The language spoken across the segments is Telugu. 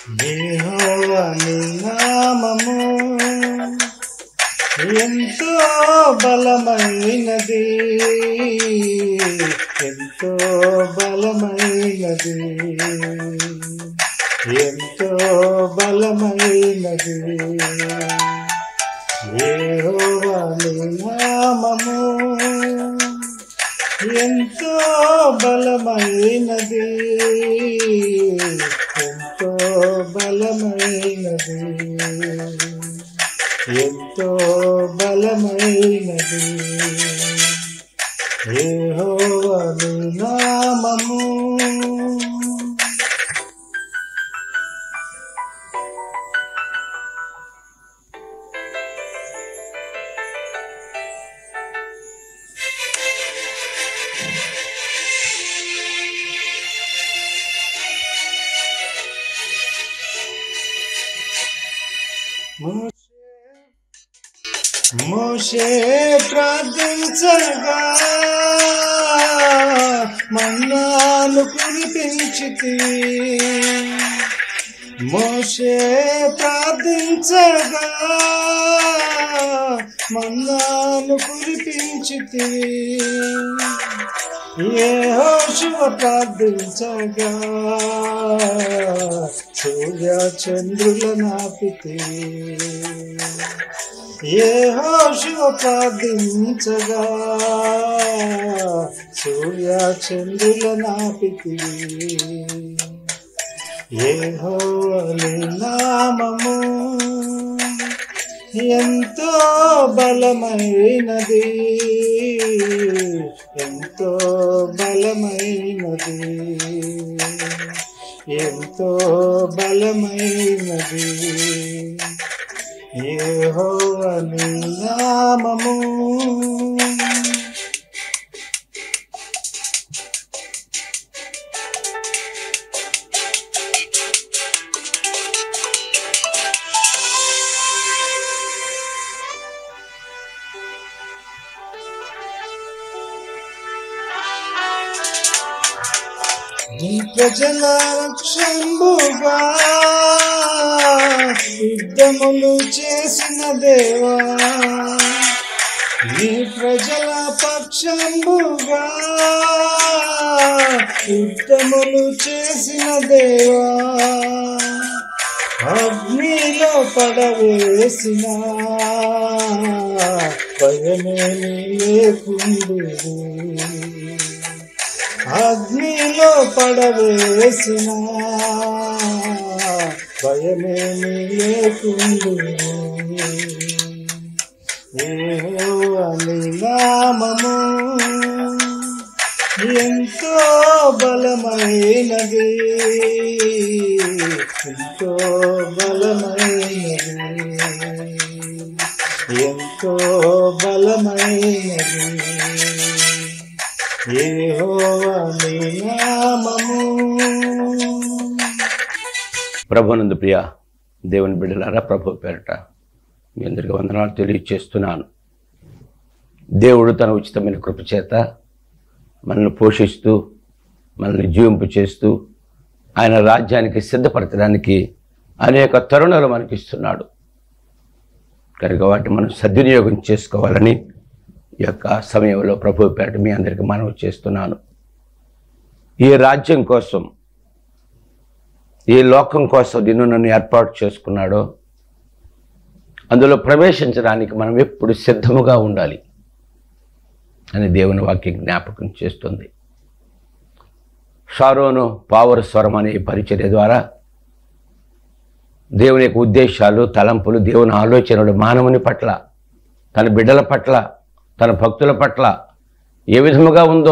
యెహోవా నీ నామము ఎంతో బలమైనది ఎంతో బలమైనది ఎంతో బలమైనది యెహోవా నీ నామము ఎంతో బలమైనది ఎంతో బలమైనది ఎంతో బలమైనది యెహోవా నీ నామము మోషే ప్రార్థించగా మన్నాను కురిపించితి మోషే ప్రార్థించగా మన్నాను కురిపించితి ఏ హోషువ ప్రార్థించగా సూర్య చంద్రుల నాపితే ఏ హోషువ ప్రార్థించగా సూర్య చంద్రుల నాపితే ఏ హోవలి నామము ఎంతో బలమైనది ఎంతో బలమైనది ఎంతో బలమైనది యెహోవాని నామము నీ ప్రజల రక్షంబుగా యుద్ధములు చేసిన దేవా నీ ప్రజల పక్షంబుగా యుద్ధములు చేసిన దేవా అగ్నిలో పడవేసిన భయమేమి లేకుండేది అగ్నిలో పడవేసిన భయమేమి లేకుండు అని నామము ఎంతో బలమైనది ఎంతో బలమైనది ఎంతో బలమైనది యెహోవా నీ నామము ప్రభునందు ప్రియ దేవుని బిడ్డలారా ప్రభు పేరట మీ అందరికీ వందనాలు తెలియచేస్తున్నాను దేవుడు తన ఉచితమైన కృప చేత మనల్ని పోషిస్తూ మనల్ని జీవింపు చేస్తూ ఆయన రాజ్యానికి సిద్ధపరచడానికి అనేక తరుణాలు మనకి ఇస్తున్నాడు కనుక వాటిని మనం సద్వినియోగం చేసుకోవాలని ఈ యొక్క సమయంలో ప్రభు పేరట మీ అందరికీ మనవి చేస్తున్నాను ఈ రాజ్యం కోసం ఏ లోకం కోసం నిన్ను నన్ను ఏర్పాటు చేసుకున్నాడో అందులో ప్రవేశించడానికి మనం ఎప్పుడు సిద్ధముగా ఉండాలి అని దేవుని వాక్యం జ్ఞాపకం చేస్తుంది షారోను పావర్ స్వరం అనే ఈ పరిచర్య ద్వారా దేవుని యొక్క ఉద్దేశాలు తలంపులు దేవుని ఆలోచనలు మానవుని పట్ల తన బిడ్డల పట్ల తన భక్తుల పట్ల ఏ విధముగా ఉందో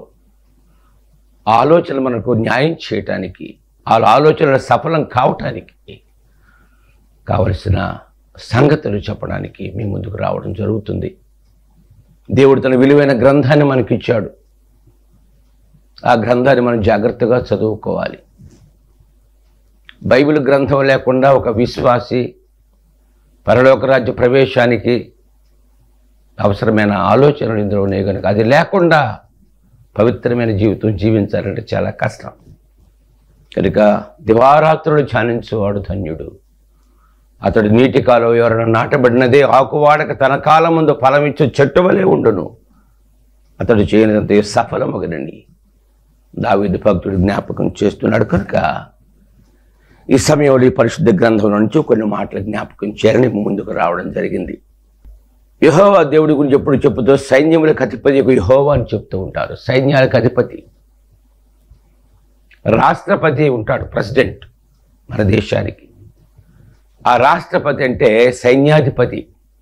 ఆ ఆలోచన మనకు న్యాయం చేయటానికి ఆ ఆలోచనలు సఫలం కావటానికి కావలసిన సంగతులు చెప్పడానికి మీ ముందుకు రావడం జరుగుతుంది దేవుడు తన విలువైన గ్రంథాన్ని మనకిచ్చాడు ఆ గ్రంథాన్ని మనం జాగ్రత్తగా చదువుకోవాలి బైబిల్ గ్రంథం లేకుండా ఒక విశ్వాసి పరలోక రాజ్య ప్రవేశానికి అవసరమైన ఆలోచనలు ఇందులో ఉన్నాయి కనుక అది లేకుండా పవిత్రమైన జీవితం జీవించాలంటే చాలా కష్టం కనుక దివారాత్రులు ధ్యానించేవాడు ధన్యుడు అతడు నీటి కాలం ఎవరైనా నాటబడినదే ఆకువాడక తన కాలం ముందు ఫలమిచ్చు చెట్టు వలె ఉండును అతడు చేయనిదంత సఫలమగనని దావీదు భక్తుడు జ్ఞాపకం చేస్తున్నాడు కనుక ఈ సమయంలో ఈ పరిశుద్ధ గ్రంథం నుంచి కొన్ని మాటలు జ్ఞాపకం చేయాలని ముందుకు రావడం జరిగింది యహోవా దేవుడి గురించి ఎప్పుడు చెప్పుతూ సైన్యములకు అధిపతి యహోవా అని చెప్తూ ఉంటారు సైన్యాలకు అధిపతి రాష్ట్రపతి ఉంటాడు ప్రెసిడెంట్ మన దేశానికి ఆ రాష్ట్రపతి అంటే సైన్యాధిపతి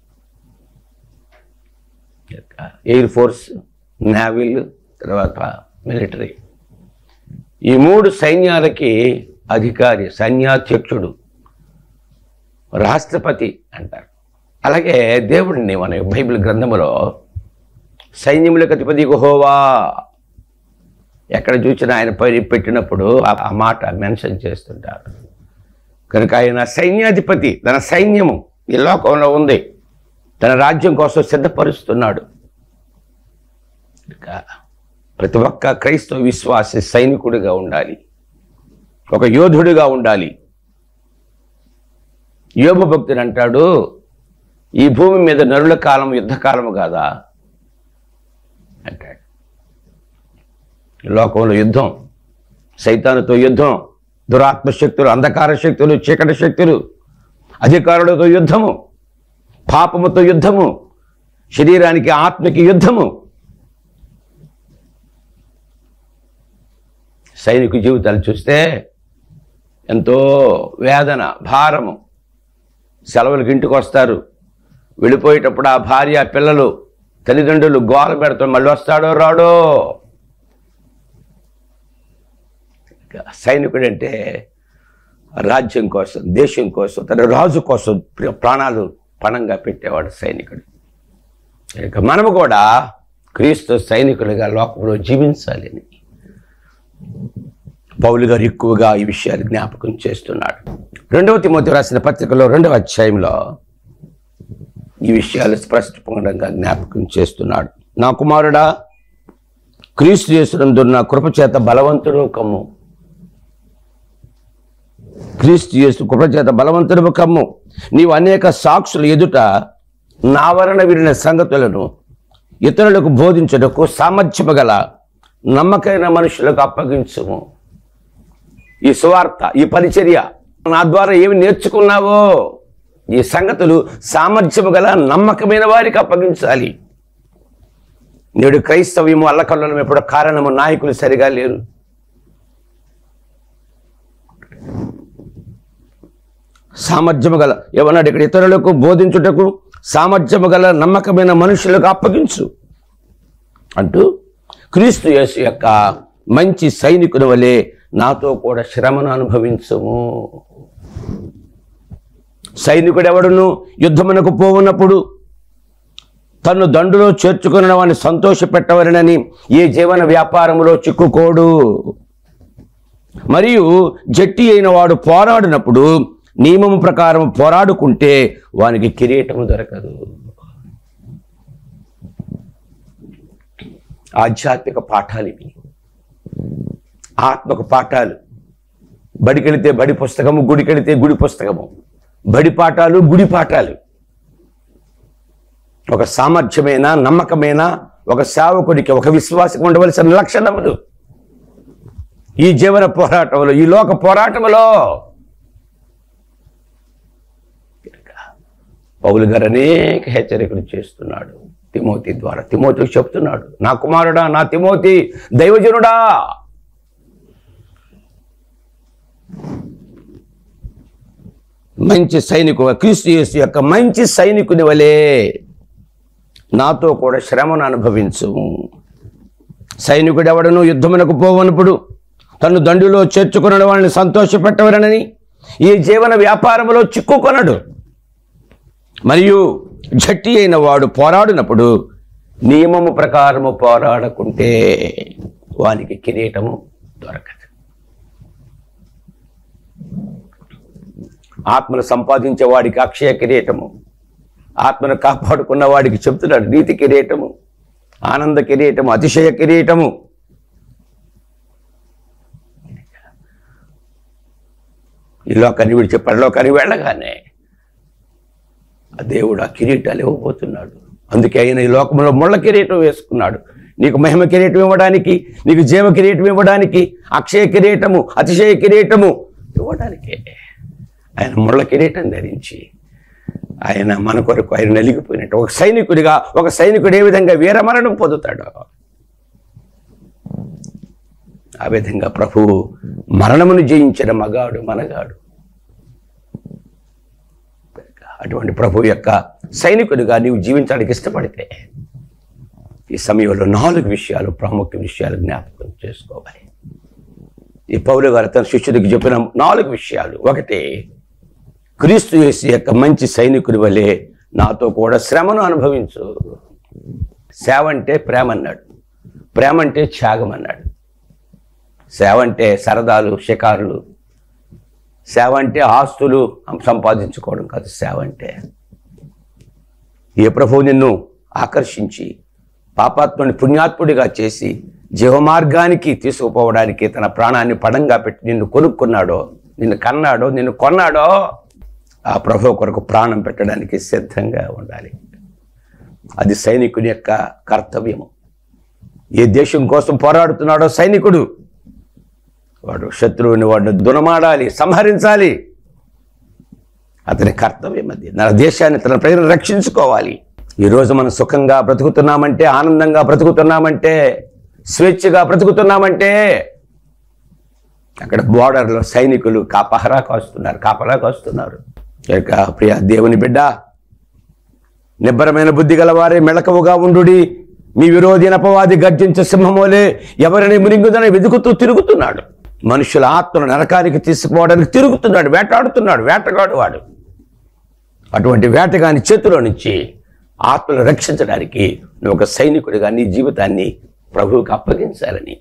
ఎయిర్ ఫోర్స్ నేవీల్ తర్వాత మిలిటరీ ఈ మూడు సైన్యాలకి అధికారి సైన్యాధ్యక్షుడు రాష్ట్రపతి అంటారు అలాగే దేవుడిని మన బైబిల్ గ్రంథములో సైన్యములకు అధిపతి హోవా ఎక్కడ చూసినా ఆయన పేరు పెట్టినప్పుడు ఆ- ఆ మాట మెన్షన్ చేస్తుంటారు కనుక ఆయన సైన్యాధిపతి తన సైన్యము ఈ లోకంలో ఉంది తన రాజ్యం కోసం సిద్ధపరుస్తున్నాడు కనుక ప్రతి ఒక్క క్రైస్తవ విశ్వాసి సైనికుడిగా ఉండాలి ఒక యోధుడిగా ఉండాలి యోగ భక్తుడు అంటాడు ఈ భూమి మీద నరుల కాలం యుద్ధకాలము కాదా అంటాడు ఈ లోకంలో యుద్ధం సైతానుతో యుద్ధం దురాత్మ శక్తులు అంధకార శక్తులు చీకటి శక్తులు అధికారులతో యుద్ధము పాపముతో యుద్ధము శరీరానికి ఆత్మకి యుద్ధము సైనిక జీవితాలు చూస్తే ఎంతో వేదన భారము సెలవులకి ఇంటికి వస్తారు వెళ్ళిపోయేటప్పుడు ఆ భార్య ఆ పిల్లలు తల్లిదండ్రులు గోల పెడతారు మళ్ళీ వస్తాడో రాడో సైనికుడు అంటే రాజ్యం కోసం దేశం కోసం తన రాజు కోసం ప్ర- ప్రాణాలు పణంగా పెట్టేవాడు సైనికుడు ఇక మనము కూడా క్రీస్తు సైనికులుగా లోకంలో జీవించాలి అని పౌలు గారు ఎక్కువగా ఈ విషయాలు జ్ఞాపకం చేస్తున్నాడు రెండవ తిమోతి రాసిన పత్రికలో రెండవ అధ్యాయంలో ఈ విషయాలు స్పష్టంగా జ్ఞాపకం చేస్తున్నాడు నా కుమారుడా క్రీస్తు యేసునందున్న కృపచేత బలవంతుడు కమ్ము క్రీస్తు యేసు కృపచేత బలవంతుడు కమ్ము నీవు అనేక సాక్షుల ఎదుట నావరణ విరిన సంగతులను ఇతరులకు బోధించుటకు సామర్థ్యము గల నమ్మకైన మనుషులకు అప్పగించుము ఈ సువార్త ఈ పరిచర్య నా ద్వారా ఏమి నేర్చుకున్నావో ఈ సంగతులు సామర్థ్యము గల నమ్మకమైన వారికి అప్పగించాలి నేడు క్రైస్తవ్యము అల్లకల్లోలం ఎప్పుడు కారణము నాయకులు సరిగా లేరు సామర్థ్యము గల ఏమన్నాడు ఇక్కడ ఇతరులకు బోధించుటకు సామర్థ్యము గల నమ్మకమైన మనుషులకు అప్పగించు అంటూ క్రీస్తు యేసు యొక్క మంచి సైనికుని వలె నాతో కూడా శ్రమను అనుభవించము సైనికుడు ఎవడును యుద్ధమునకు పోవున్నప్పుడు తన్ను దండులో చేర్చుకున్న వాడిని సంతోష పెట్టవలనని ఏ జీవన వ్యాపారములో చిక్కుకోడు మరియు జట్టి అయిన వాడు పోరాడినప్పుడు నియమము ప్రకారం పోరాడుకుంటే వానికి కిరీటము దొరకదు ఆధ్యాత్మిక పాఠాలు ఇవి ఆత్మక పాఠాలు బడికెళితే బడి పుస్తకము గుడికెళితే గుడి పుస్తకము బడి పాఠాలు గుడి పాఠాలు ఒక సామర్థ్యమైన నమ్మకమైన ఒక సేవకుడికి ఒక విశ్వాసకు ఉండవలసిన లక్షణములు ఈ జీవన పోరాటంలో ఈ లోక పోరాటంలో పౌలు గారు అనేక హెచ్చరికలు చేస్తున్నాడు తిమోతి ద్వారా తిమోతికి చెప్తున్నాడు నా కుమారుడా నా తిమోతి దైవజనుడా మంచి సైనికు క్రీస్తు యేసు యొక్క మంచి సైనికుని వలె నాతో కూడా శ్రమను అనుభవించు సైనికుడు ఎవడను యుద్ధమునకు పోవనప్పుడు తను దండులో చేర్చుకున్న వాళ్ళని సంతోషపెట్టవరనని ఈ జీవన వ్యాపారంలో చిక్కుకొనడు మరియు జట్టి అయిన వాడు పోరాడినప్పుడు నియమము ప్రకారము పోరాడకుంటే వానికి కిరీటము దొరకదు ఆత్మను సంపాదించే వాడికి అక్షయ కిరీటము ఆత్మను కాపాడుకున్న వాడికి చెప్తున్నాడు నీతి కిరీటము ఆనంద కిరీటము అతిశయ కిరీటము ఈ లోకాన్ని విడిచి పరలోకాన్ని వెళ్ళగానే ఆ దేవుడు ఆ కిరీటాలు ఇవ్వబోతున్నాడు అందుకే ఆయన ఈ లోకంలో ముళ్ళ కిరీటం వేసుకున్నాడు నీకు మహిమ కిరీటం ఇవ్వడానికి నీకు జీవ కిరీటం ఇవ్వడానికి అక్షయ కిరీటము అతిశయ కిరీటము ఇవ్వడానికే ఆయన ముళ్ళ కిరీటం ధరించి ఆయన మన కొరకు ఆయన నలిగిపోయినట్టు ఒక సైనికుడిగా ఒక సైనికుడు ఏ విధంగా వీరమరణం పొందుతాడో ఆ విధంగా ప్రభువు మరణమును జయించిన మగాడు మనగాడు అటువంటి ప్రభు యొక్క సైనికుడిగా నీవు జీవించడానికి ఇష్టపడితే ఈ సమయంలో నాలుగు విషయాలు ప్రాముఖ్య విషయాలు జ్ఞాపకం చేసుకోవాలి ఈ పౌలు గారు తన శిష్యుడికి చెప్పిన నాలుగు విషయాలు ఒకటి క్రీస్తు యేసు యొక్క మంచి సైనికుడి వలె నాతో కూడా శ్రమను అనుభవించు సేవ అంటే ప్రేమ అన్నాడు ప్రేమ అంటే త్యాగం అన్నాడు సేవ అంటే సరదాలు షికారులు సేవ అంటే ఆస్తులు సంపాదించుకోవడం కాదు సేవ అంటే ఏ ప్రభువు నిన్ను ఆకర్షించి పాపాత్ముని పుణ్యాత్ముడిగా చేసి జీవమార్గానికి తీసుకుపోవడానికి తన ప్రాణాన్ని పడంగా పెట్టి నిన్ను కొనుక్కున్నాడో నిన్ను కన్నాడో నిన్ను కొన్నాడో ఆ ప్రభు కొరకు ప్రాణం పెట్టడానికి సిద్ధంగా ఉండాలి అది సైనికుని యొక్క కర్తవ్యము ఏ దేశం కోసం పోరాడుతున్నాడో సైనికుడు వాడు శత్రువుని వాడిని దునమాడాలి సంహరించాలి అతని కర్తవ్యం అది నా దేశాన్ని తన ప్రజలను రక్షించుకోవాలి ఈరోజు మనం సుఖంగా బ్రతుకుతున్నామంటే ఆనందంగా బ్రతుకుతున్నామంటే స్వేచ్ఛగా బ్రతుకుతున్నామంటే అక్కడ బోర్డర్లో సైనికులు కాపహరా కాస్తున్నారు కాపలా కాస్తున్నారు ఇక ప్రియ దేవుని బిడ్డ నిబ్బరమైన బుద్ధి గలవారే మెళకవుగా ఉండుడి మీ విరోధి అపవాది గర్జించే సింహమోలే ఎవరిని మునిగుదని వెతుకుతూ తిరుగుతున్నాడు మనుషుల ఆత్మను నరకానికి తీసుకుపోవడానికి తిరుగుతున్నాడు వేటాడుతున్నాడు వేటగాడు వాడు అటువంటి వేటగాని చేతిలో నుంచి ఆత్మను రక్షించడానికి నువ్వు ఒక సైనికుడిగా నీ జీవితాన్ని ప్రభువుకి అప్పగించాలని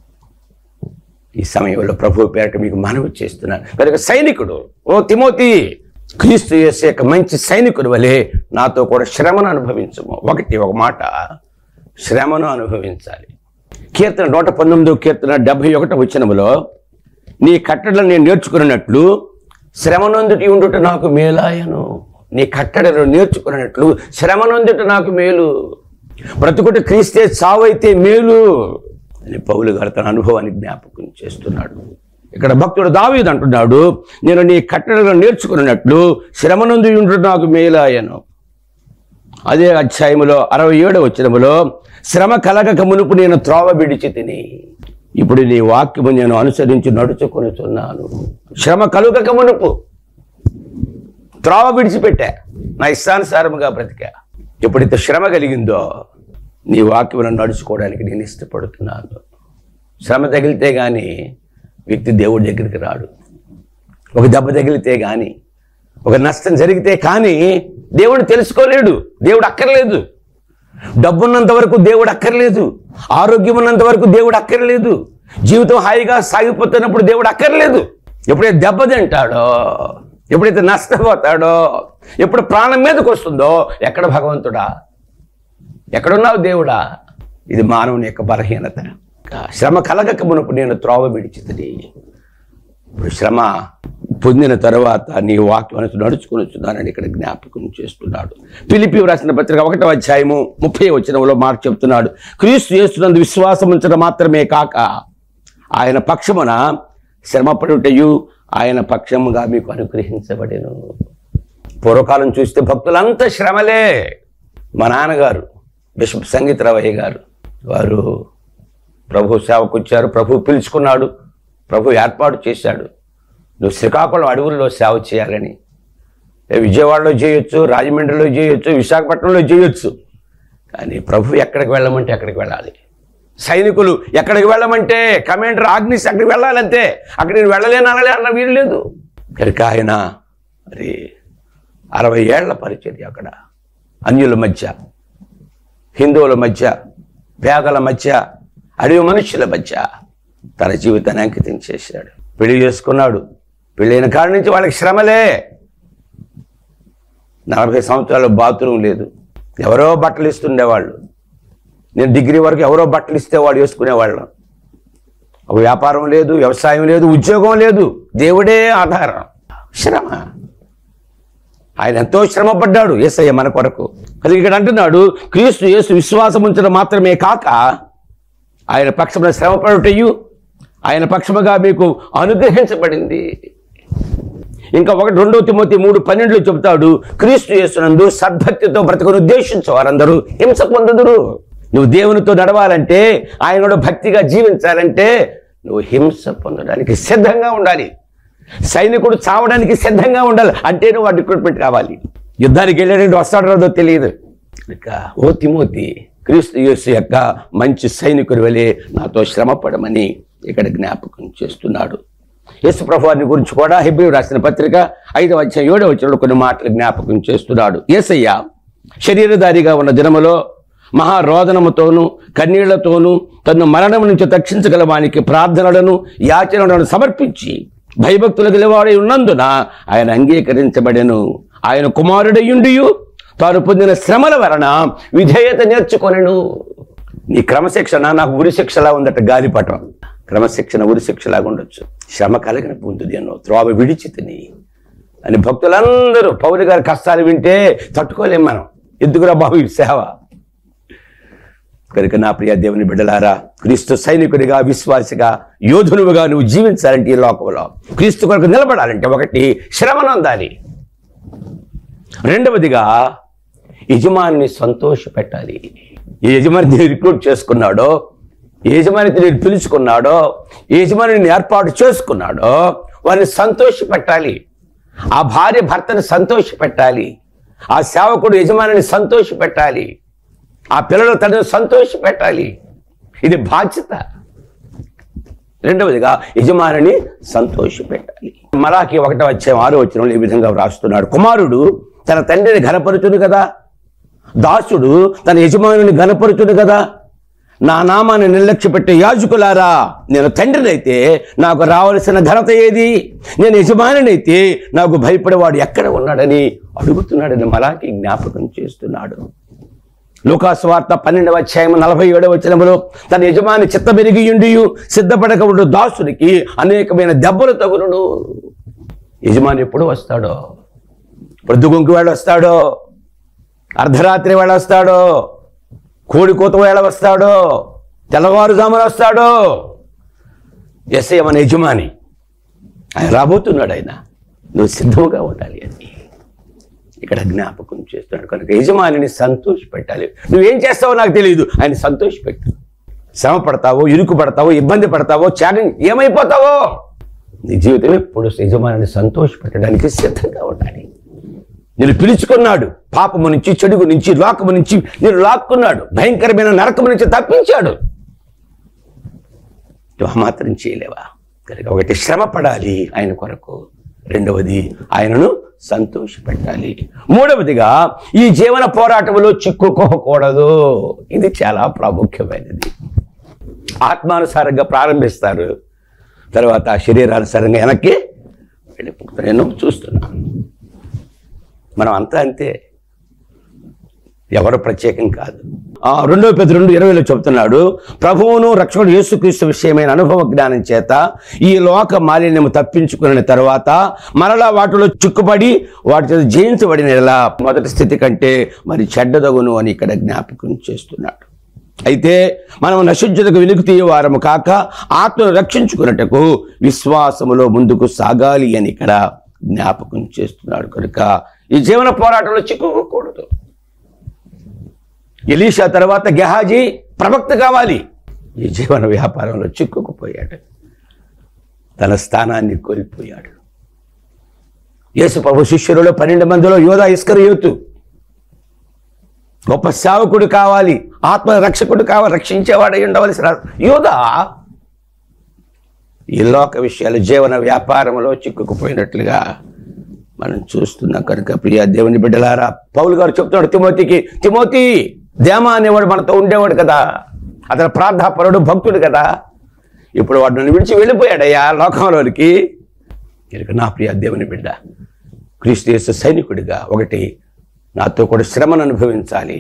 ఈ సమయంలో ప్రభు పేరట మీకు మనవి చేస్తున్నాను కనుక సైనికుడు ఓ తిమోతి క్రీస్తు యేసు యొక్క మంచి సైనికుడు వలె నాతో కూడా శ్రమను అనుభవించము ఒకటి ఒక మాట శ్రమను అనుభవించాలి కీర్తన నూట పంతొమ్మిదో కీర్తన డెబ్భై ఒకటో వచ్చినములో నీ కట్టడలు నేను నేర్చుకున్నట్లు శ్రమనొందుటి ఉండుట నాకు మేలాయను నీ కట్టడలు నేర్చుకున్నట్లు శ్రమనొందుట నాకు మేలు బ్రతుకుట క్రీస్తే చావైతే మేలు అని పౌలు గారు తన అనుభవాన్ని జ్ఞాపకం చేస్తున్నాడు ఇక్కడ భక్తుడు దావీదు అంటున్నాడు నేను నీ కట్టడలు నేర్చుకున్నట్లు శ్రమనందు ఉండుట నాకు మేలాయను అదే అధ్యాయములో అరవై ఏడవ వచ్చినములో శ్రమ కలగక మునుపు నేను త్రోవ విడిచి తిని ఇప్పుడు నీ వాక్యము నేను అనుసరించి నడుచుకొనుచున్నాను శ్రమ కలుగక మునుపు త్రోవ విడిచిపెట్టా నా ఇష్టానుసారముగా బ్రతికా ఎప్పుడైతే శ్రమ కలిగిందో నీ వాక్యమును నడుచుకోవడానికి నేను ఇష్టపడుతున్నాను శ్రమ తగిలితే కానీ వ్యక్తి దేవుడి దగ్గరికి రాడు ఒక దెబ్బ తగిలితే కానీ ఒక నష్టం జరిగితే కానీ దేవుడు తెలుసుకోలేడు దేవుడు అక్కర్లేదు డబ్బున్నంత వరకు దేవుడు అక్కర్లేదు ఆరోగ్యం ఉన్నంత వరకు దేవుడు అక్కర్లేదు జీవితం హాయిగా సాగిపోతున్నప్పుడు దేవుడు అక్కర్లేదు ఎప్పుడైతే దెబ్బ తింటాడో ఎప్పుడైతే నష్టపోతాడో ఎప్పుడు ప్రాణం మీదకి వస్తుందో ఎక్కడ భగవంతుడా ఎక్కడున్నావు దేవుడా ఇది మానవుని యొక్క బలహీనత శ్రమ కలగక మునుపు నేను త్రోవ విడిచితిని ఇప్పుడు శ్రమ పొందిన తర్వాత నీ వాక్యం అనేది నడుచుకుని వచ్చున్నానని ఇక్కడ జ్ఞాపకం చేస్తున్నాడు పిలిపి రాసిన పత్రిక ఒకటో అధ్యాయము ముప్పై వచనంలో మాట చెప్తున్నాడు క్రీస్తు చేస్తున్నందు విశ్వాసం ఉంచడం మాత్రమే కాక ఆయన పక్షమున శ్రమపడుటయు ఆయన పక్షముగా మీకు అనుగ్రహించబడెను పూర్వకాలం చూస్తే భక్తులంతా శ్రమలే మా నాన్నగారు బిషప్ సంగీతరావయ్య గారు వారు ప్రభు సేవకు వచ్చారు ప్రభు పిలుచుకున్నాడు ప్రభు ఏర్పాటు చేశాడు నువ్వు శ్రీకాకుళం అడవుల్లో సేవ చేయాలని ఏ విజయవాడలో చేయొచ్చు రాజమండ్రిలో చేయొచ్చు విశాఖపట్నంలో చేయొచ్చు కానీ ప్రభు ఎక్కడికి వెళ్ళమంటే ఎక్కడికి వెళ్ళాలి సైనికులు ఎక్కడికి వెళ్ళమంటే కమాండర్ ఆగ్నిస్ అక్కడికి వెళ్ళాలంతే అక్కడ నేను వెళ్ళలేను అనలే అన్న వీలు లేదు కనుక ఆయన మరి అరవై ఏళ్ల పరిచర్య అక్కడ అన్యుల మధ్య హిందువుల మధ్య పేగల మధ్య అడవి మనుషుల మధ్య తన జీవితాన్ని అంకితం చేశాడు పెళ్లి చేసుకున్నాడు పెళ్ళైన కాడి నుంచి వాళ్ళకి శ్రమలే నలభై సంవత్సరాలు బాత్రూమ్ లేదు ఎవరో బట్టలు ఇస్తుండేవాళ్ళు నేను డిగ్రీ వరకు ఎవరో బట్టలు ఇస్తే వాడు వేసుకునేవాళ్ళం ఒక వ్యాపారం లేదు వ్యవసాయం లేదు ఉద్యోగం లేదు దేవుడే ఆధారం శ్రమ ఆయన ఎంతో శ్రమపడ్డాడు యేసయ్య మన కొరకు అది ఇక్కడ అంటున్నాడు క్రీస్తు యేసు విశ్వాసం ఉంచడం మాత్రమే కాక ఆయన పక్షమున శ్రమపడుటయు ఆయన పక్షముగా మీకు అనుగ్రహించబడింది ఇంకా ఒకటి రెండవ తిమోతి మూడు పన్నెండులో చెబుతాడు క్రీస్తు యేసునందు సద్భక్తితో బ్రతకను ఉద్దేశించు వారందరూ హింస పొందదురు నువ్వు దేవునితో నడవాలంటే ఆయనలో భక్తిగా జీవించాలంటే నువ్వు హింస పొందడానికి సిద్ధంగా ఉండాలి సైనికుడు చావడానికి సిద్ధంగా ఉండాలి అంటే నువ్వు ఆ రిక్రూట్మెంట్ కావాలి యుద్ధానికి వెళ్ళాడంటే వస్తాడో రాదో తెలియదు ఇక ఓ తిమోతి క్రీస్తు యేసు యొక్క మంచి సైనికుడి వలె నాతో శ్రమపడమని ఇక్కడ జ్ఞాపకం చేస్తున్నాడు యేసు ప్రభువారిని గురించి కూడా హెబ్రి రాసిన పత్రిక ఐదవ అధ్యాయం ఏడవ వచ్చిన కొన్ని మాటలు జ్ఞాపకం చేస్తున్నాడు యేసయ్య శరీరధారిగా ఉన్న దినములో మహారోదనముతోనూ కన్నీళ్లతోనూ తను మరణం నుంచి తక్షించగల వానికి ప్రార్థనలను యాచనలను సమర్పించి భయభక్తులు గలవాడై ఉన్నందున ఆయన అంగీకరించబడెను ఆయన కుమారుడయుండియు తాను పొందిన శ్రమల వలన విధేయత నేర్చుకొనెను నీ క్రమశిక్షణ నాకు ఉరి శిక్షలా ఉందట గాలిపటం క్రమశిక్షణ ఉరి శిక్షలాగా ఉండొచ్చు శ్రమ కలిగిన పొందుది అన్నో త్రోవ విడిచి తిని అని భక్తులందరూ పౌరు గారి కష్టాలు వింటే తట్టుకోలేం మనం ఎందుకురా బాబు ఈ సేవ కనుక నా ప్రియ దేవుని బిడ్డలారా క్రీస్తు సైనికుడిగా విశ్వాసిగా యోధునువుగా నువ్వు జీవించాలంటే ఈ లోకంలో క్రీస్తు కొరకు నిలబడాలంటే ఒకటి శ్రమనందాలి రెండవదిగా యజమానిని సంతోష పెట్టాలి ఏ యజమాని రిక్రూట్ చేసుకున్నాడో ఏ యజమాని నేను పిలుచుకున్నాడో ఏ యజమానిని ఏర్పాటు చేసుకున్నాడో వారిని సంతోష పెట్టాలి ఆ భార్య భర్తని సంతోష పెట్టాలి ఆ సేవకుడు యజమానిని సంతోష పెట్టాలి ఆ పిల్లల తండ్రిని సంతోష పెట్టాలి ఇది బాధ్యత రెండవదిగా యజమానిని సంతోష పెట్టాలి మలాకి ఒకటో వచ్చే ఆరో వచ్చిన ఈ విధంగా వ్రాస్తున్నాడు కుమారుడు తన తండ్రిని ఘనపరుచును కదా దాసుడు తన యజమానుని ఘనపరుచును కదా నా నామాన్ని నిర్లక్ష్య పెట్టే యాజకులారా నేను తండ్రినైతే నాకు రావలసిన ఘనత ఏది నేను యజమానినైతే నాకు భయపడేవాడు ఎక్కడ ఉన్నాడని అడుగుతున్నాడని మలాకి జ్ఞాపకం చేస్తున్నాడు లూకాసు వార్త పన్నెండవ అధ్యాయం నలభై ఏడవ వచనములో తన యజమాని చిత్త పెరిగియుండియు సిద్ధపడక ఉండు దాసునికి అనేకమైన దెబ్బలు తగులును యజమాని ఎప్పుడు వస్తాడో ప్రొద్దుగుంకు వేళ వస్తాడో అర్ధరాత్రి వేళ వస్తాడో కోడి కూత వేళ వస్తాడో తెల్లవారుజామున వస్తాడో ఎస్ఐ మన యజమాని ఆయన రాబోతున్నాడు ఆయన నువ్వు సిద్ధంగా ఉండాలి అని ఇక్కడ జ్ఞాపకం చేస్తున్నాడు కనుక యజమానిని సంతోష పెట్టాలి నువ్వేం చేస్తావో నాకు తెలియదు ఆయన సంతోష పెట్టు శ్రమ పడతావో ఇరుకు పడతావో ఇబ్బంది పడతావో త్యాగం ఏమైపోతావో నీ జీవితం ఎప్పుడు యజమానిని సంతోష పెట్టడానికి సిద్ధంగా ఉండాలి నేను పిలుచుకున్నాడు పాపము నుంచి చెడుగు నుంచి లోకము నుంచి నేను లాక్కున్నాడు భయంకరమైన నరకము నుంచి తప్పించాడు నువ్వు ఆ మాత్రం చేయలేవా కనుక ఒకటి శ్రమ పడాలి ఆయన కొరకు రెండవది ఆయనను సంతోషపెట్టాలి మూడవదిగా ఈ జీవన పోరాటంలో చిక్కుకోకూడదు ఇది చాలా ప్రాముఖ్యమైనది ఆత్మానుసారంగా ప్రారంభిస్తారు తర్వాత శరీరానుసారంగా వెనక్కి వెళ్ళిపోతారు నేను చూస్తున్నాను మనం అంతా అంతే ఎవరు ప్రత్యేకం కాదు ఆ రెండవ పెద్ద రెండు ఇరవైలో చెబుతున్నాడు ప్రభువును రక్షకుడు యేసుక్రీస్తు విషయమైన అనుభవ జ్ఞానం చేత ఈ లోక మాలిన్యము తప్పించుకున్న తర్వాత మరలా వాటిలో చిక్కుపడి వాటి చేత జయించబడిన ఎలా మొదటి స్థితి కంటే మరి చెడ్డదగును అని ఇక్కడ జ్ఞాపకం చేస్తున్నాడు అయితే మనం నశించుటకు వెనుక తీయవారము కాక ఆత్మను రక్షించుకున్నటకు విశ్వాసములో ముందుకు సాగాలి అని ఇక్కడ జ్ఞాపకం చేస్తున్నాడు కనుక ఈ జీవన పోరాటంలో చిక్కుకోకూడదు ఎలీషా తర్వాత గెహాజీ ప్రవక్త కావాలి ఈ జీవన వ్యాపారంలో చిక్కుకుపోయాడు తన స్థానాన్ని కోల్పోయాడు యేసు ప్రభు శిష్యులలో పన్నెండు మందిలో యోధా ఇస్కరియోతు గొప్ప సేవకుడు కావాలి ఆత్మ రక్షకుడు కావాలి రక్షించేవాడై ఉండవలసిన యోధా ఈ లోక విషయాలు జీవన వ్యాపారంలో చిక్కుకుపోయినట్లుగా మనం చూస్తున్నాం కనుక ప్రియ దేవుని బిడ్డలారా పౌలు గారు చెప్తున్నాడు తిమోతికి తిమోతి దేమా అనేవాడు మనతో ఉండేవాడు కదా అతను ప్రార్థాపరుడు భక్తుడు కదా ఇప్పుడు వాడు నన్ను విడిచి వెళ్ళిపోయాడయ్యా లోకంలోనికి కనుక నా ప్రియ దేవుని బిడ్డ క్రీస్తు యేసు సైనికుడిగా ఒకటి నాతో కూడా శ్రమను అనుభవించాలి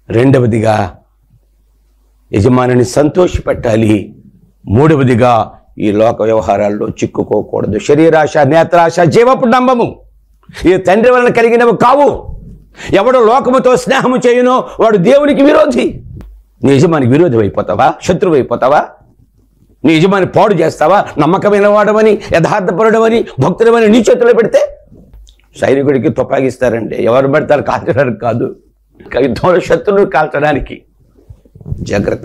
రెండవదిగా యజమానిని సంతోషపెట్టాలి మూడవదిగా ఈ లోక వ్యవహారాల్లో చిక్కుకోకూడదు శరీరాశ నేత్రాశ జీవపు డంబము ఈ తండ్రి వలన కలిగినవి కావు ఎవడు లోకముతో స్నేహము చేయనో వాడు దేవునికి విరోధి నీ యజమానికి విరోధి అయిపోతావా శత్రువు అయిపోతావా నీ యజమాని పాడు చేస్తావా నమ్మకమైన వాడవని యథార్థపరుడవని భక్తుడవని నీ చేతిలో పెడితే సైనికుడికి తుపాకిస్తారండి ఎవరు పెడతారు కాల్చడానికి కాదు యుద్ధంలో శత్రువును కాల్చడానికి జాగ్రత్త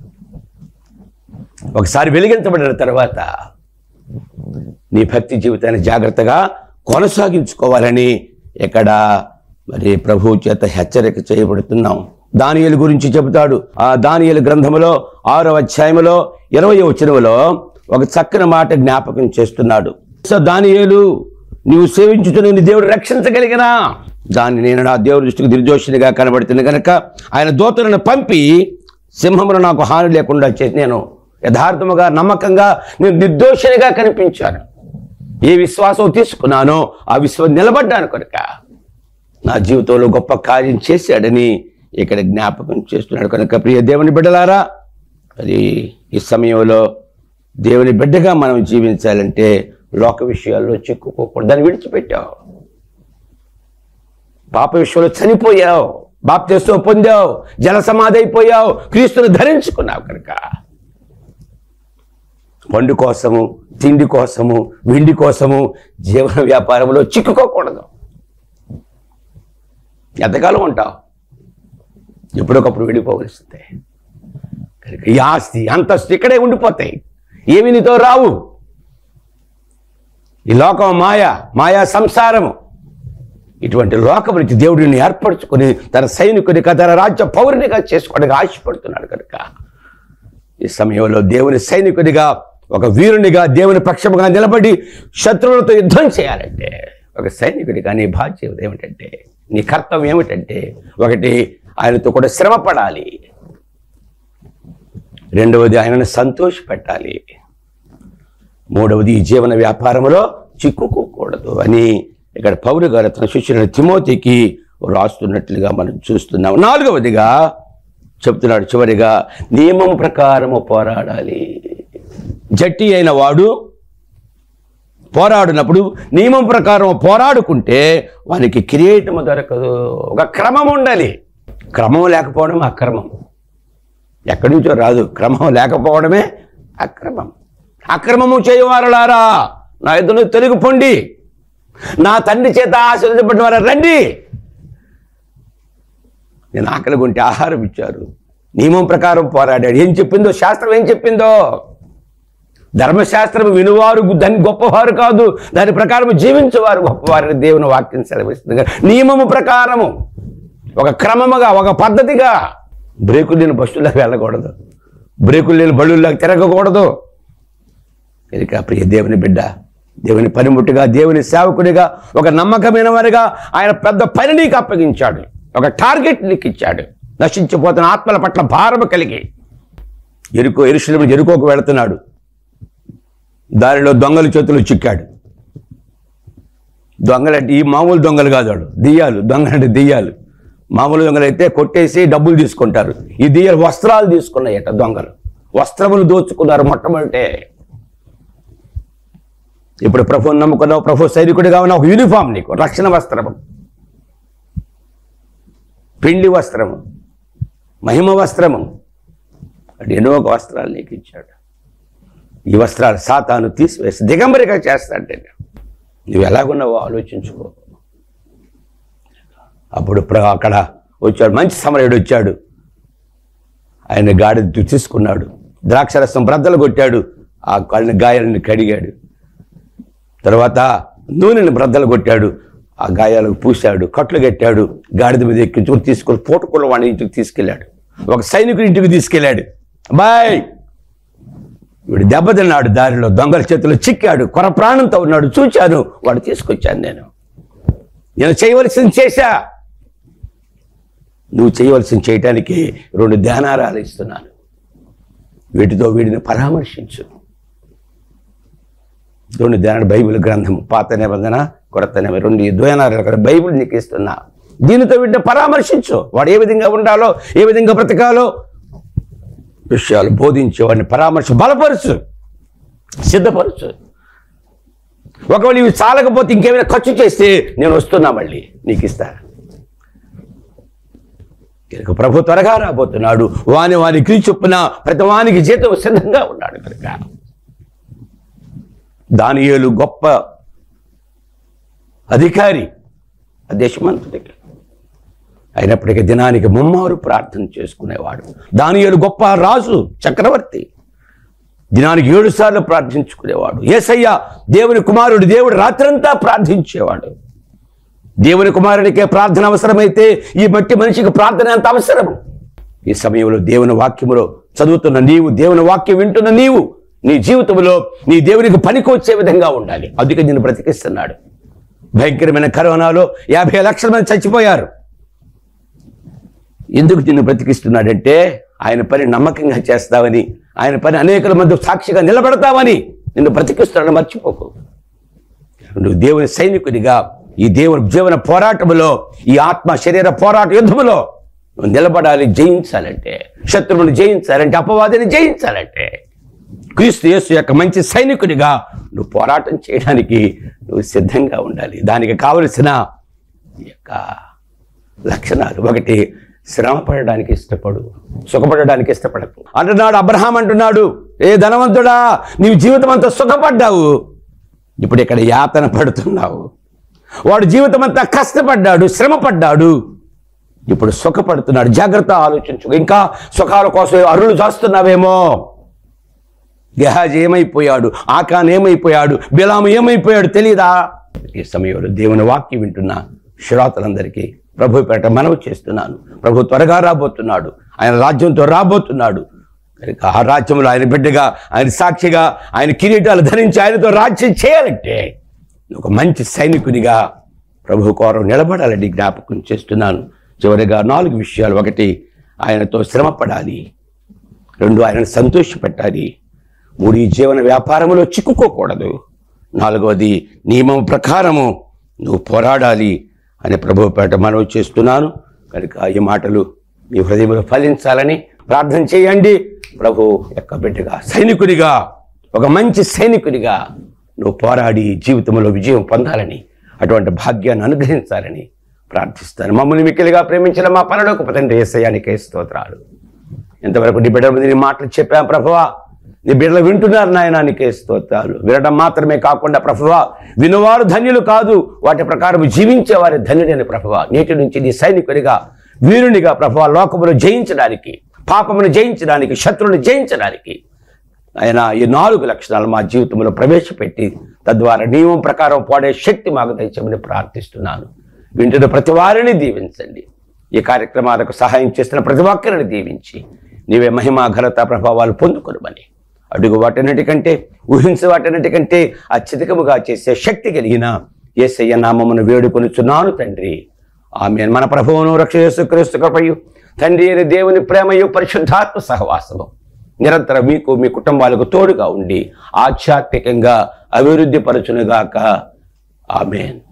ఒకసారి వెలిగించబడిన తర్వాత నీ భక్తి జీవితాన్ని జాగ్రత్తగా కొనసాగించుకోవాలని ఇక్కడ మరి ప్రభువు చేత హెచ్చరిక చేయబడుతున్నాం దానియలు గురించి చెబుతాడు ఆ దానియలు గ్రంథములో ఆరో అధ్యాయములో ఇరవై వచనములో ఒక చక్కని మాట జ్ఞాపకం చేస్తున్నాడు సో దానియేలు నీవు సేవించుతున్న నీ దేవుడు రక్షించగలిగిన దాన్ని నేను నా దేవుడి దృష్టికి నిర్దోషినిగా కనబడుతుంది కనుక ఆయన దూతలను పంపి సింహమును నాకు హాని లేకుండా చేసి నేను యథార్థముగా నమ్మకంగా నేను నిర్దోషినిగా కనిపించాను ఏ విశ్వాసం తీసుకున్నానో ఆ విశ్వాసం నిలబడ్డాను కనుక నా జీవితంలో గొప్ప కార్యం చేశాడని ఇక్కడ జ్ఞాపకం చేస్తున్నాడు కనుక ప్రియ దేవుని బిడ్డలారా అది ఈ సమయంలో దేవుని బిడ్డగా మనం జీవించాలంటే లోక విషయాల్లో చిక్కుకోకూడదు దాన్ని విడిచిపెట్టావు పాప విషయంలో చనిపోయావు బాప్తిస్తో పొందావు జల సమాధి అయిపోయావు క్రీస్తును ధరించుకున్నావు కనుక పండు కోసము తిండి కోసము వెండి కోసము జీవన వ్యాపారంలో చిక్కుకోకూడదు ఎంతకాలం ఉంటావు ఎప్పుడొకప్పుడు విడిపోవలసిందే కనుక ఈ ఆస్తి అంతస్తు ఇక్కడే ఉండిపోతాయి ఏమి నీతో రావు ఈ లోకం మాయ మాయా సంసారము ఇటువంటి లోకం నుంచి దేవుడిని ఏర్పరచుకొని తన సైనికునిగా తన రాజ్య పౌరునిగా చేసుకోవడానికి ఆశపడుతున్నాడు కనుక ఈ సమయంలో దేవుని సైనికుడిగా ఒక వీరునిగా దేవుని పక్షముగా నిలబడి శత్రువులతో యుద్ధం చేయాలంటే ఒక సైనికుడిగా నీ బాధ్యత ఏమిటంటే నీ కర్తవ్యం ఏమిటంటే ఒకటి ఆయనతో కూడా శ్రమ పడాలి రెండవది ఆయనను సంతోషపెట్టాలి మూడవది ఈ జీవన వ్యాపారంలో చిక్కుకోకూడదు అని ఇక్కడ పౌరు గారు తన శిష్యులైన తిమోతికి రాస్తున్నట్లుగా మనం చూస్తున్నాం నాలుగవదిగా చెప్తున్నాడు చివరిగా నియమం ప్రకారము పోరాడాలి జట్టి అయిన వాడు పోరాడినప్పుడు నియమం ప్రకారం పోరాడుకుంటే వానికి కిరీటము దొరకదు ఒక క్రమం ఉండాలి క్రమం లేకపోవడం అక్రమం ఎక్కడి నుంచో రాదు క్రమం లేకపోవడమే అక్రమం అక్రమము చేయవారులారా నా ఇద్దరు తెలుగు పొండి నా తండ్రి చేత ఆశీర్వదించబడిన వారు రండి నేను ఆకలి కొంటే ఆహారం ఇచ్చారు నియమం ప్రకారం పోరాడాడు ఏం చెప్పిందో శాస్త్రం ఏం చెప్పిందో ధర్మశాస్త్రం వినువారు దాన్ని గొప్పవారు కాదు దాని ప్రకారం జీవించేవారు గొప్పవారిని దేవుని వాక్యం సెలవిస్తుంది నియమము ప్రకారము ఒక క్రమముగా ఒక పద్ధతిగా బ్రేకులు లేని బస్సులకు వెళ్ళకూడదు బ్రేకులు లేని బళ్ళుల్లోకి తిరగకూడదు ఇక ప్రియ దేవుని బిడ్డ దేవుని పనిముట్టుగా దేవుని సేవకుడిగా ఒక నమ్మకమైన వారిగా ఆయన పెద్ద పని నీకు అప్పగించాడు ఒక టార్గెట్ నీకు ఇచ్చాడు నశించిపోతున్న ఆత్మల పట్ల భారము కలిగి ఎరుకో ఎరుశలేము ఎరుకోకు వెళుతున్నాడు దారిలో దొంగల చేతులు చిక్కాడు దొంగలంటే ఈ మామూలు దొంగలు కాదు వాడు దెయ్యాలు దొంగలంటే దెయ్యాలు మామూలు దొంగలు అయితే కొట్టేసి డబ్బులు తీసుకుంటారు ఈ దెయ్యాలు వస్త్రాలు తీసుకున్నాయట దొంగలు వస్త్రములు దోచుకున్నారు మొట్టమొదటే ఇప్పుడు ప్రభుని నమ్ముకున్నావు ప్రభు సైనికుడిగా ఉన్న ఒక యూనిఫామ్ నీకు రక్షణ వస్త్రము పిండి వస్త్రము మహిమ వస్త్రము అంటే ఎన్నో ఒక వస్త్రాలు నీకు ఇచ్చాడు ఈ వస్త్రాలు సాతాను తీసివేసి దిగంబరిగా చేస్తాడంటే నువ్వు ఎలాగున్నావో ఆలోచించుకో అప్పుడు ప్ర- అక్కడ వచ్చాడు మంచి సమరయుడు వచ్చాడు ఆయన గాడి తీసుకున్నాడు ద్రాక్షరసం బ్రద్దలు కొట్టాడు ఆ కళ్ళ గాయాలను కడిగాడు తర్వాత నూనెని బ్రద్దలు కొట్టాడు ఆ గాయాలకు పూశాడు కట్లు కట్టాడు గాడిద మీద ఎక్కించుకుని తీసుకొని పూటకుల వాడి ఇంటికి తీసుకెళ్ళాడు ఒక సైనికుడి ఇంటికి తీసుకెళ్ళాడు బాయ్ వీడు దెబ్బతిన్నాడు దారిలో దొంగల చేతిలో చిక్కాడు కొర ప్రాణంతో ఉన్నాడు చూచాను వాడు తీసుకొచ్చాను నేను నేను చేయవలసింది చేశా నువ్వు చేయవలసింది చేయటానికి రెండు ధ్యానారాలు ఇస్తున్నాను వీటితో వీడిని పరామర్శించు రెండు ధ్యాన బైబిల్ గ్రంథం పాత నిబంధన కొరత నిబంధన రెండు ఈ ద్వయనారాలు కదా బైబిల్ నీకు ఇస్తున్నా దీనితో వీటిని పరామర్శించు వాడు ఏ విధంగా ఉండాలో ఏ విధంగా బ్రతకాలో విషయాలు బోధించే వాడిని పరామర్శ బలపరుచు సిద్ధపరచు ఒకవేళ ఇవి చాలకపోతే ఇంకేమైనా ఖర్చు చేస్తే నేను వస్తున్నా మళ్ళీ నీకు ఇస్తా కనుక ప్రభు త్వరగా రాబోతున్నాడు వాని వాని క్రీ చొప్పున ప్రతి వానికి జీతం సిద్ధంగా ఉన్నాడు కనుక దానియేలు గొప్ప అధికారి ఆ దేశమంతటికి అయినప్పటికీ దినానికి ముమ్మారు ప్రార్థన చేసుకునేవాడు దానియేలు గొప్ప రాజు చక్రవర్తి దినానికి ఏడు సార్లు ప్రార్థించుకునేవాడు ఏసయ్య దేవుని కుమారుడు దేవుడు రాత్రంతా ప్రార్థించేవాడు దేవుని కుమారునికే ప్రార్థన అవసరమైతే ఈ మట్టి మనిషికి ప్రార్థన ఎంత అవసరం ఈ సమయంలో దేవుని వాక్యములో చదువుతున్న నీవు దేవుని వాక్యం వింటున్న నీవు నీ జీవితంలో నీ దేవునికి పనికొచ్చే విధంగా ఉండాలి అందుకే నేను బ్రతికిస్తున్నాడు భయంకరమైన కరోనాలో యాభై లక్షల మంది చచ్చిపోయారు ఎందుకు నిన్ను బ్రతికిస్తున్నాడంటే ఆయన పని నమ్మకంగా చేస్తావని ఆయన పని అనేకల మధ్య సాక్షిగా నిలబడతావని నిన్ను బ్రతికిస్తున్నాడు మర్చిపోకు నువ్వు దేవుని సైనికుడిగా ఈ దేవుని జీవన పోరాటములో ఈ ఆత్మ శరీర పోరాట యుద్ధములో నువ్వు నిలబడాలి జయించాలంటే శత్రువుని జయించాలంటే అపవాదిని జయించాలంటే క్రీస్తు యేసు యొక్క మంచి సైనికుడిగా నువ్వు పోరాటం చేయడానికి నువ్వు సిద్ధంగా ఉండాలి దానికి కావలసిన ఈ యొక్క లక్షణాలు ఒకటి శ్రమ పడడానికి ఇష్టపడు సుఖపడడానికి ఇష్టపడకు అంటున్నాడు అబ్రహాం అంటున్నాడు ఏ ధనవంతుడా నీవు జీవితం అంతా సుఖపడ్డావు ఇప్పుడు ఇక్కడ యాతన పడుతున్నావు వాడు జీవితం అంతా కష్టపడ్డాడు శ్రమ పడ్డాడు ఇప్పుడు సుఖపడుతున్నాడు జాగ్రత్త ఆలోచించు ఇంకా సుఖాల కోసం అరులు చేస్తున్నావేమో గెహాజ్ ఏమైపోయాడు ఆకాన్ ఏమైపోయాడు బిలాము ఏమైపోయాడు తెలీదా ఈ సమయంలో దేవుని వాక్యం వింటున్న శ్రోతలందరికీ ప్రభు పేట మనవి చేస్తున్నాను ప్రభు త్వరగా రాబోతున్నాడు ఆయన రాజ్యంతో రాబోతున్నాడు కనుక ఆ రాజ్యంలో ఆయన బిడ్డగా ఆయన సాక్షిగా ఆయన కిరీటాలు ధరించి ఆయనతో రాజ్యం చేయాలంటే నువ్వు ఒక మంచి సైనికునిగా ప్రభు కోరం నిలబడాలని జ్ఞాపకం చేస్తున్నాను చివరిగా నాలుగు విషయాలు ఒకటి ఆయనతో శ్రమ పడాలి రెండు ఆయనను సంతోషపెట్టాలి మూడు ఈ జీవన వ్యాపారంలో చిక్కుకోకూడదు నాలుగవది నియమం ప్రకారము నువ్వు పోరాడాలి అని ప్రభు పేట మనవి చేస్తున్నాను కనుక ఈ మాటలు మీ హృదయంలో ఫలించాలని ప్రార్థన చేయండి ప్రభు యొక్క బిడ్డగా సైనికుడిగా ఒక మంచి సైనికుడిగా నువ్వు పోరాడి జీవితంలో విజయం పొందాలని అటువంటి భాగ్యాన్ని అనుగ్రహించాలని ప్రార్థిస్తాను మమ్మల్ని మిక్కిలిగా ప్రేమించిన మా పరలోక తండ్రి ఏసయానికే స్తోత్రాలు ఇంతవరకు నీ బిడ్డల మీద నీ మాటలు చెప్పాం ప్రభువా నీ బిడ్డలు వింటున్నారు నాయన నీకే స్తోత్రాలు వినడం మాత్రమే కాకుండా ప్రభువా వినువారు ధన్యులు కాదు వాటి ప్రకారం జీవించేవారి ధన్యుడైన ప్రభువా నేటి నుంచి నీ సైనికుడిగా వీరునిగా ప్రభువా లోకమును జయించడానికి పాపమును జయించడానికి శత్రువును జయించడానికి ఆయన ఈ నాలుగు లక్షణాలు మా జీవితంలో ప్రవేశపెట్టి తద్వారా నియమం ప్రకారం పోడే శక్తి మాకు దయచేయమని ప్రార్థిస్తున్నాను వింటున్న ప్రతి వారిని దీవించండి ఈ కార్యక్రమాలకు సహాయం చేస్తున్న ప్రతి ఒక్కరిని దీవించి నీవే మహిమా ఘనత ప్రభావాలు పొందుకొనమని అడుగు వాటన్నిటికంటే ఊహించే వాటన్నిటికంటే అత్యధికముగా చేసే శక్తి కలిగిన ఏసయ్య నామమును వేడుకొనుచున్నాను తండ్రి ఆమె మన ప్రభువును రక్ష క్రీస్తు కృపయు తండ్రి అయిన దేవుని ప్రేమయు పరిశుద్ధాత్మ సహవాసము నిరంతరం మీకు మీ కుటుంబాలకు తోడుగా ఉండి ఆధ్యాత్మికంగా అభివృద్ధి పరచునుగాక ఆమెన్